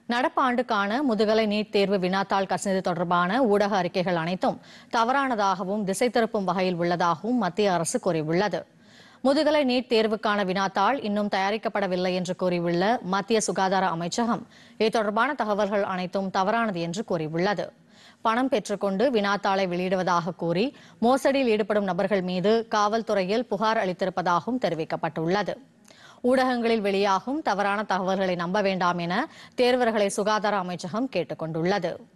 நடப்பாண்டுக்கான முதுகலை நீட் தேர்வு வினாத்தாள் கசிந்தது தொடர்பான ஊடக அறிக்கைகள் அனைத்தும் தவறானதாகவும் திசை திருப்பும் வகையில் உள்ளதாகவும் மத்திய அரசு கூறியுள்ளது முதுகலை நீட் தேர்வுக்கான வினாத்தாள் இன்னும் தயாரிக்கப்படவில்லை என்று கூறியுள்ள மத்திய சுகாதார அமைச்சகம் இது தொடர்பான தகவல்கள் அனைத்தும் தவறானது என்று கூறியுள்ளது பணம் பெற்றுக்கொண்டு வினாத்தாளை வெளியிடுவதாக கூறி மோசடியில் ஈடுபடும் நபர்கள் மீது காவல்துறையில் புகார் அளித்திருப்பதாகவும் தெரிவிக்கப்பட்டுள்ளது ஊடகங்களில் வெளியாகும் தவறான தகவல்களை நம்ப வேண்டாம் என தேர்வர்களை சுகாதார அமைச்சகம் கேட்டுக் கொண்டுள்ளது